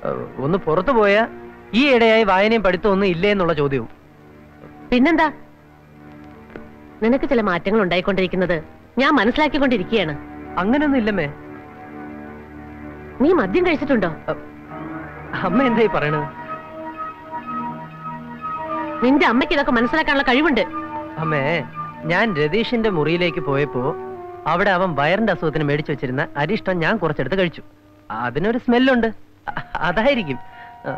ഏഹ്, ഒന്ന് പുറത്തു പോയാ ഈ ഇടയായി വായനയും പഠിത്തവും ഒന്നും ഇല്ലേ എന്നുള്ള ചോദ്യവും പിന്നെന്താ നിനക്ക് ചില മാറ്റങ്ങൾ ഉണ്ടായിക്കൊണ്ടിരിക്കുന്നത് ഞാൻ മനസ്സിലാക്കിക്കൊണ്ടിരിക്കുകയാണ് അങ്ങനെയൊന്നും ഇല്ലമ്മേ നീ മദ്യം കഴിച്ചിട്ടുണ്ടോ അമ്മ എന്തായി പറയണത് നിന്റെ അമ്മയ്ക്ക് ഇതൊക്കെ മനസ്സിലാക്കാനുള്ള കഴിവുണ്ട് അമ്മേ ഞാൻ രതീഷിന്റെ മുറിയിലേക്ക് പോയപ്പോ അവിടെ അവൻ വയറിന്റെ അസുഖത്തിന് മേടിച്ചു വെച്ചിരുന്ന അരിഷ്ടം ഞാൻ കുറച്ചെടുത്ത് കഴിച്ചു അതിനൊരു സ്മെല്ലുണ്ട് അ- അതായിരിക്കും ആ.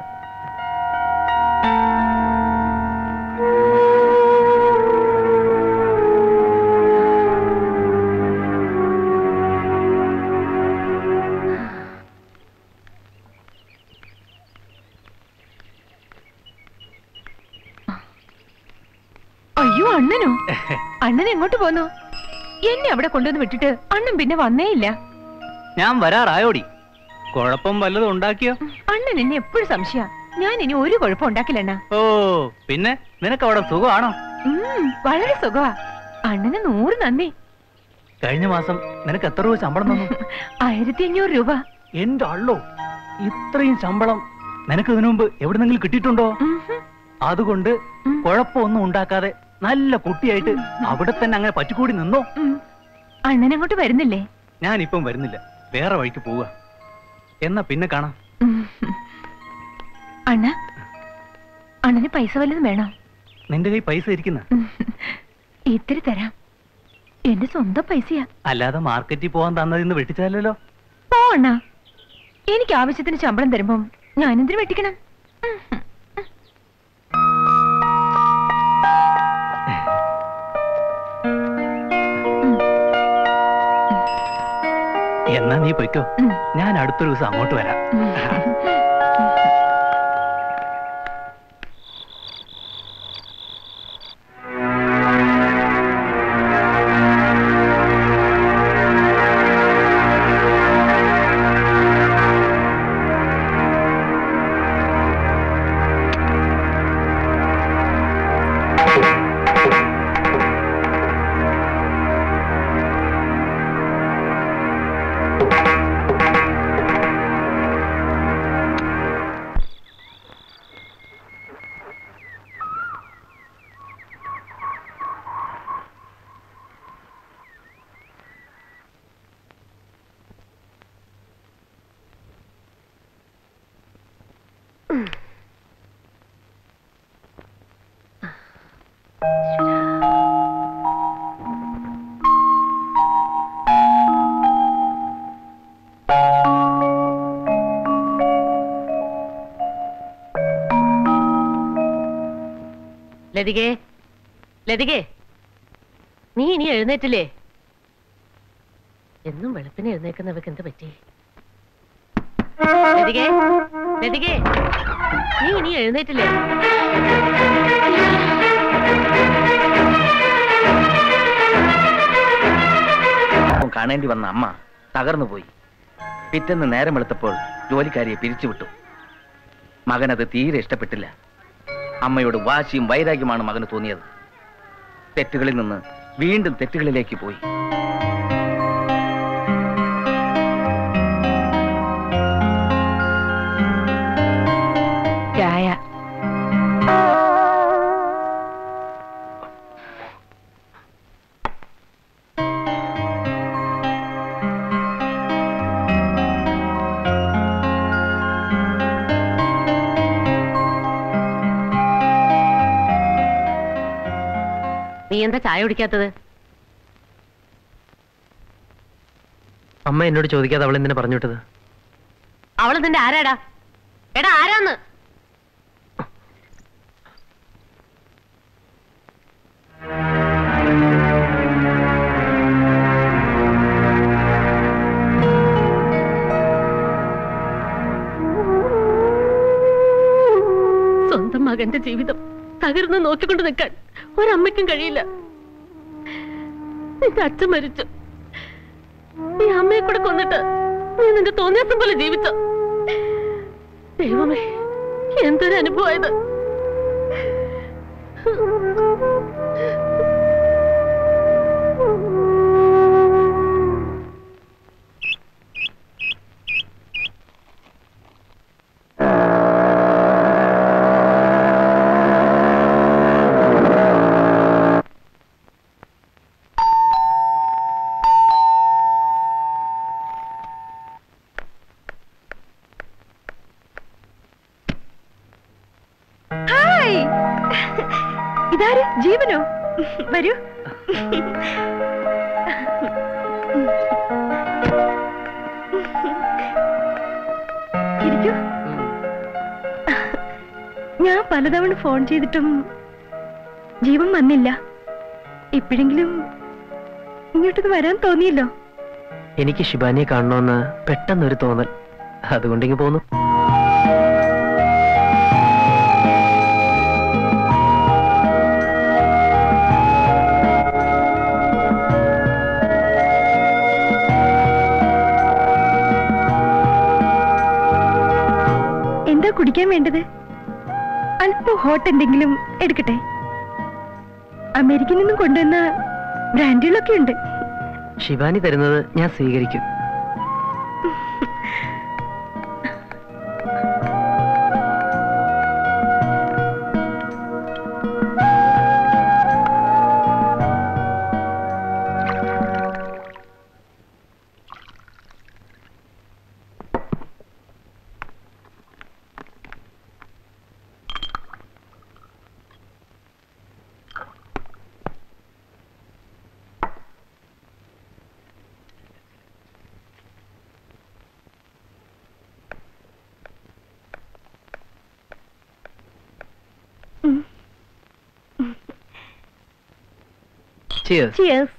അയ്യോ അണ്ണനോ അണ്ണൻ എങ്ങോട്ട് പോന്നു എന്നെ അവിടെ കൊണ്ടുവന്ന് വിട്ടിട്ട് അണ്ണൻ പിന്നെ വന്നേ ഇല്ല ഞാൻ വരാറായോടി കുഴപ്പം വല്ലതും ഉണ്ടാക്കിയോ അണ്ണൻ എന്നെ എപ്പോഴും സംശയ ഞാൻ ഇനി ഒരു കുഴപ്പം ഉണ്ടാക്കില്ല അണ്ണ ഓ പിന്നെ നിനക്ക് അവിടെ സുഖമാണോ ഉം, വളരെ സുഖമാ അണ്ണന് നൂറ് നന്ദി കഴിഞ്ഞ മാസം നിനക്ക് എത്ര രൂപ ശമ്പളം തന്നു ആയിരത്തി അഞ്ഞൂറ് രൂപ എന്റെ അള്ളോ ഇത്രയും ശമ്പളം നിനക്ക് ഇതിനു മുമ്പ് എവിടെന്നെങ്കിലും കിട്ടിയിട്ടുണ്ടോ ഉം ഹും. അതുകൊണ്ട് ഉം. കുഴപ്പമൊന്നും ഉണ്ടാക്കാതെ നല്ല കുട്ടിയായിട്ട് അവിടെ തന്നെ അങ്ങനെ പറ്റിക്കൂടി നിന്നോ ഉം. അണ്ണൻ അങ്ങോട്ട് വരുന്നില്ലേ ഞാൻ ഇപ്പം വരുന്നില്ല വേറെ വഴിക്ക് പോവുക എന്നാ പിന്നെ കാണാം ഉം. അണ്ണ അണ്ണന് പൈസ വല്ലതും വേണോ നിന്റെ കൈ പൈസ ഇരിക്കുന്ന ഉം. ഇത്തിരി തരാം എന്റെ സ്വന്തം പൈസയാ അല്ലാതെ മാർക്കറ്റിൽ പോകാൻ തന്നതിന്ന് വെട്ടിച്ചാലല്ലോ പോ അണ്ണ എനിക്ക് ആവശ്യത്തിന് ശമ്പളം തരുമ്പം ഞാനെന്തിനു വെട്ടിക്കണം ഉം ഹും. എന്നാ നീ പൊയ്ക്കോ ഉം. ഞാൻ അടുത്തൊരു ദിവസം അങ്ങോട്ട് വരാം ഉം. ലതികേ ലതികേ നീ ഇനി എഴുന്നേറ്റില്ലേ എന്നും വെളുപ്പിന് എഴുന്നേക്കുന്നവർക്ക് എന്ത് പറ്റി ലതികേ ലതികേ നീ ഇനി എഴുന്നേറ്റില്ലേ പാവം കാണേണ്ടി വന്ന അമ്മ തകർന്നു പോയി പിറ്റേന്ന് നേരം വെളുത്തപ്പോൾ ജോലിക്കാരിയെ പിരിച്ചുവിട്ടു മകനത് തീരെ ഇഷ്ടപ്പെട്ടില്ല അമ്മയോട് വാശിയും വൈരാഗ്യമാണ് മകന് തോന്നിയത് തെറ്റുകളിൽ നിന്ന് വീണ്ടും തെറ്റുകളിലേക്ക് പോയി ചായ നീ എന്താ ചായ കുടിക്കാത്തത് അമ്മ എന്നോട് ചോദിക്കാതെ അവൾ എന്തിനാ പറഞ്ഞു വിട്ടത് അവള് നിന്റെ ആരാടാ എടാ ആരാന്ന് സ്വന്തം മകന്റെ ജീവിതം തകർന്ന് നോക്കിക്കൊണ്ട് നിൽക്കാൻ ഒരമ്മയ്ക്കും കഴിയില്ല നിന്റെ അച്ഛൻ മരിച്ചു നീ അമ്മയെ കൂടെ കൊന്നിട്ട് നീ നിന്റെ തോന്നിയാസം പോലെ ജീവിച്ചോ ദൈവമേ എന്തൊരു അനുഭവമായത് ഇതാര് ജീവനോ വരൂ ഇരിക്കൂ ഞാൻ പലതവണ ഫോൺ ചെയ്തിട്ടും ജീവൻ വന്നില്ല ഇപ്പോഴെങ്കിലും ഇങ്ങോട്ടൊന്ന് വരാൻ തോന്നിയല്ലോ എനിക്ക് ശിബാനിയെ കാണണമെന്ന് പെട്ടെന്നൊരു തോന്നൽ അതുകൊണ്ടിങ്ങ് പോന്നു എന്താ കുടിക്കാൻ വേണ്ടത് അല്പം ഹോട്ട് എന്തെങ്കിലും എടുക്കട്ടെ അമേരിക്കയിൽ നിന്നും കൊണ്ടുവന്ന ബ്രാൻഡുകളൊക്കെ ഉണ്ട് ശിബാനി തരുന്നത് ഞാൻ സ്വീകരിക്കും Cheers. ചിയേഴ്സ്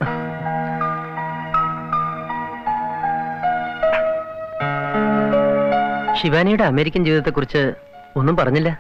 ശിവാനിയുടെ അമേരിക്കൻ ജീവിതത്തെക്കുറിച്ച് ഒന്നും പറഞ്ഞില്ല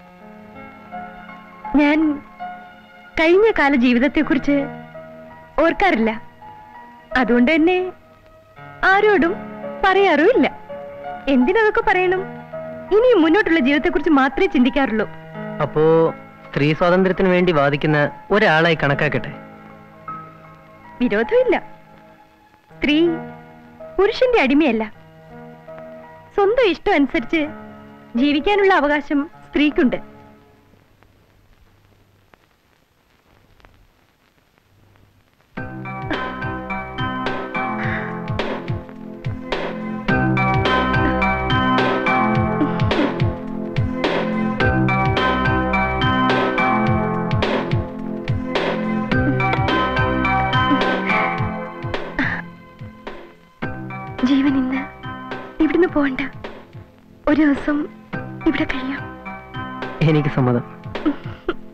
ഞാൻ കഴിഞ്ഞ കാല ജീവിതത്തെക്കുറിച്ച് ഓർക്കാറില്ല അതുകൊണ്ട് തന്നെ ആരോടും പറയാറുമില്ല എന്തിനതൊക്കെ പറയണം ഇനി മുന്നോട്ടുള്ള ജീവിതത്തെക്കുറിച്ച് മാത്രമേ ചിന്തിക്കാറുള്ളൂ അപ്പോ സ്ത്രീ സ്വാതന്ത്ര്യത്തിന് വേണ്ടി വാദിക്കുന്ന ഒരാളായി കണക്കാക്കട്ടെ വിരോധമില്ല സ്ത്രീ പുരുഷന്റെ അടിമയല്ല സ്വന്തം ഇഷ്ടം അനുസരിച്ച് ജീവിക്കാനുള്ള അവകാശം സ്ത്രീക്കുണ്ട് ജീവൻ ഇന്ന് ഇവിടുന്ന് പോകണ്ട ഒരു ദിവസം ഇവിടെ കഴിയാം എനിക്ക് സമ്മതം